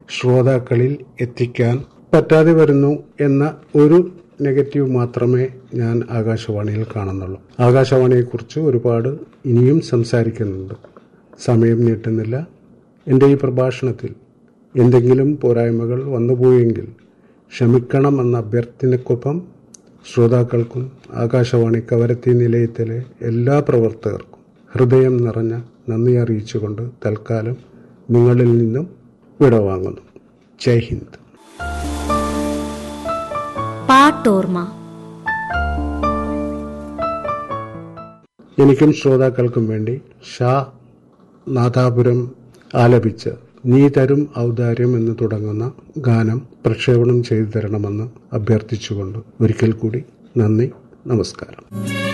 ശ്രോതാക്കളിൽ എത്തിക്കാൻ പറ്റാതെ വരുന്നു എന്ന ഒരു നെഗറ്റീവ് മാത്രമേ ഞാൻ ആകാശവാണിയിൽ കാണുന്നുള്ളൂ ആകാശവാണിയെക്കുറിച്ച് ഒരുപാട് ഇനിയും സംസാരിക്കുന്നുണ്ട് സമയം നീട്ടുന്നില്ല എൻ്റെ ഈ പ്രഭാഷണത്തിൽ എന്തെങ്കിലും പോരായ്മകൾ വന്നുപോയെങ്കിൽ ക്ഷമിക്കണമെന്ന അഭ്യർത്ഥനയ്ക്കൊപ്പം ശ്രോതാക്കൾക്കും ആകാശവാണി കവരത്തി നിലയത്തിലെ എല്ലാ പ്രവർത്തകർക്കും ഹൃദയം നിറഞ്ഞ നന്ദി അറിയിച്ചുകൊണ്ട് തൽക്കാലം നിങ്ങളിൽ നിന്നും വിടവാങ്ങുന്നു ജയ് ഹിന്ദ് പാട്ടോർമ എനിക്കും ശ്രോതാക്കൾക്കും വേണ്ടി ഷാ നാദാപുരം ആലപിച്ച നീ തരും ഔദാര്യം എന്ന് തുടങ്ങുന്ന ഗാനം പ്രക്ഷേപണം ചെയ്തു തരണമെന്ന് അഭ്യർത്ഥിച്ചുകൊണ്ട് ഒരിക്കൽ കൂടി നന്ദി നമസ്കാരം